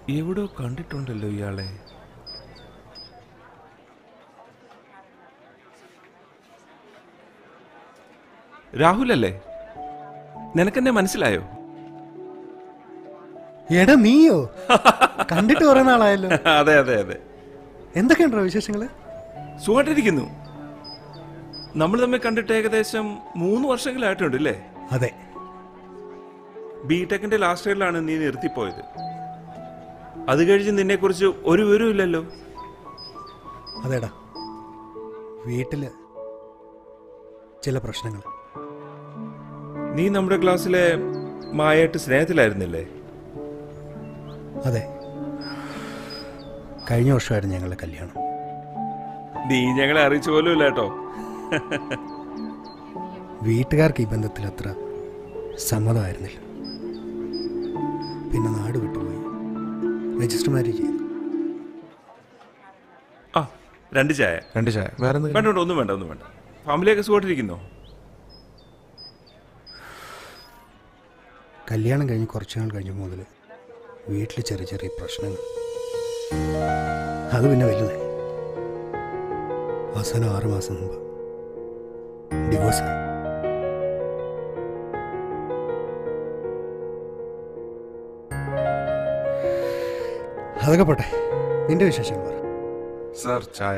എവിടോ കണ്ടിട്ടുണ്ടല്ലോ ഇയാളെ രാഹുലല്ലേ നിനക്കെന്നെ മനസ്സിലായോ എടാ നീയോ കണ്ടിട്ട് കുറെ നാളായല്ലോ അതെ അതെ അതെ എന്തൊക്കെയുണ്ടോ വിശേഷങ്ങള് സുഖമായിട്ടിരിക്കുന്നു നമ്മൾ തമ്മിൽ കണ്ടിട്ട് ഏകദേശം മൂന്ന് വർഷങ്ങളായിട്ടുണ്ട് അല്ലേ അതെ ബി ടെക്കിന്റെ ലാസ്റ്റ് ഇയറിലാണ് നീ നിർത്തിപ്പോയത് അത് കഴിഞ്ഞ് നിന്നെക്കുറിച്ച് ഒരു വിവരവും ഇല്ലല്ലോ അതെടാ വീട്ടില് ചില പ്രശ്നങ്ങൾ നീ നമ്മുടെ ക്ലാസ്സിലെ മായായിട്ട് സ്നേഹത്തിലായിരുന്നില്ലേ അതെ കഴിഞ്ഞ വർഷമായിരുന്നു ഞങ്ങളുടെ കല്യാണം നീ ഞങ്ങളെ അറിയിച്ചു പോലും ഇല്ല കേട്ടോ വീട്ടുകാർക്ക് ഈ ബന്ധത്തിൽ അത്ര സമ്മതമായിരുന്നില്ല പിന്നെ നാട് വിട്ടുപോയി രജിസ്റ്റർ മാരേജ് ചെയ്തു ആ രണ്ട് ചായ രണ്ട് ചായ വേറെ എന്തെങ്കിലും വേണ്ട വേണ്ട ഒന്നും വേണ്ട ഒന്നും വേണ്ട ഫാമിലിയൊക്കെ സുഖമായിട്ടിരിക്കുന്നോ കല്യാണം കഴിഞ്ഞ് കുറച്ച് നാൾ കഴിഞ്ഞ മുതൽ വീട്ടിൽ ചെറിയ ചെറിയ പ്രശ്നങ്ങൾ അത് പിന്നെ വലുതായി അവസാനം ആറ് മാസം മുമ്പ് ഡിവോഴ്സ് അതൊക്കെ പോട്ടെ നിന്റെ വിശേഷങ്ങൾ പറ സാർ ചായ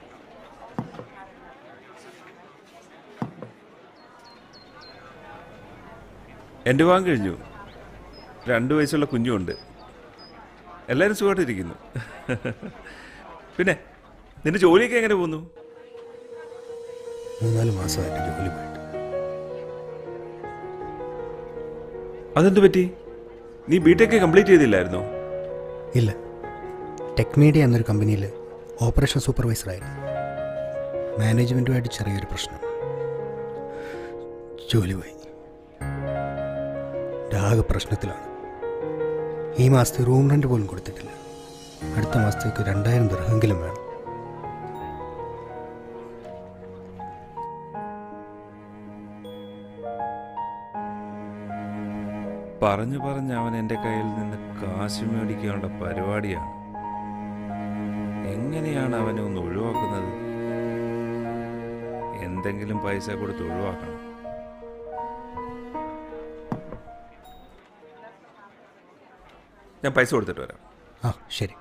എൻ്റെ വിവാഹം കഴിഞ്ഞു രണ്ട് വയസ്സുള്ള കുഞ്ഞുമുണ്ട് എല്ലാവരും സുഖമായിട്ടിരിക്കുന്നു പിന്നെ നിന്റെ ജോലിയൊക്കെ എങ്ങനെ പോകുന്നു മൂന്നാല് മാസമായിട്ട് ജോലി പോയിട്ട് അതെന്ത് പറ്റി നീ ബിടെക് കംപ്ലീറ്റ് ചെയ്തില്ലായിരുന്നോ ഇല്ല ടെക് മീഡിയ എന്നൊരു കമ്പനിയിൽ ഓപ്പറേഷൻ സൂപ്പർവൈസറായിരുന്നു മാനേജ്മെൻറ്റുമായിട്ട് ചെറിയൊരു പ്രശ്നം ജോലി പോയി ആകെ പ്രശ്നത്തിലാണ് ഈ മാസത്തെ റൂം റെൻ്റ് പോലും കൊടുത്തിട്ടില്ല അടുത്ത മാസത്തേക്ക് രണ്ടായിരം ദർഹെങ്കിലും വേണം പറഞ്ഞു പറഞ്ഞ് അവൻ എൻ്റെ കയ്യിൽ നിന്ന് കാശ് മേടിക്കാനുള്ള പരിപാടിയാണ് എങ്ങനെയാണ് അവനെ ഒന്ന് ഒഴിവാക്കുന്നത് എന്തെങ്കിലും പൈസ കൊടുത്ത് ഒഴിവാക്കണം ഞാൻ പൈസ കൊടുത്തിട്ട് വരാം ആ ശരി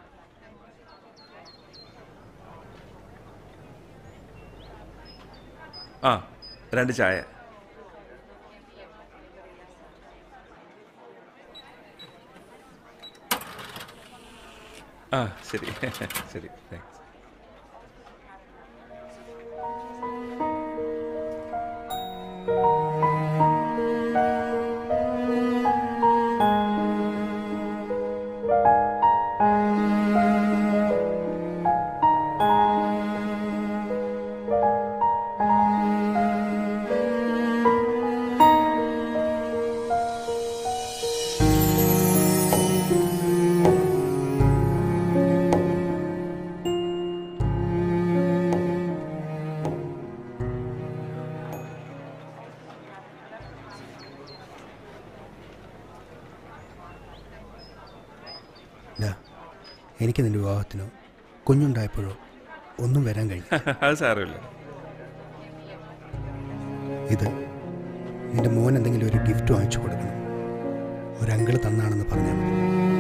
ആ രണ്ട് ചായ ആ ശരി ശരി താങ്ക്സ് ഡാ എനിക്ക് നിൻ്റെ വിവാഹത്തിനോ കുഞ്ഞുണ്ടായപ്പോഴോ ഒന്നും വരാൻ കഴിഞ്ഞു അത് സാരമില്ല ഇത് നിന്റെ മോൻ എന്തെങ്കിലും ഒരു ഗിഫ്റ്റ് വാങ്ങിച്ചു കൊടുക്കണം ഒരു അങ്കിള് തന്നാണെന്ന് പറഞ്ഞാൽ മതി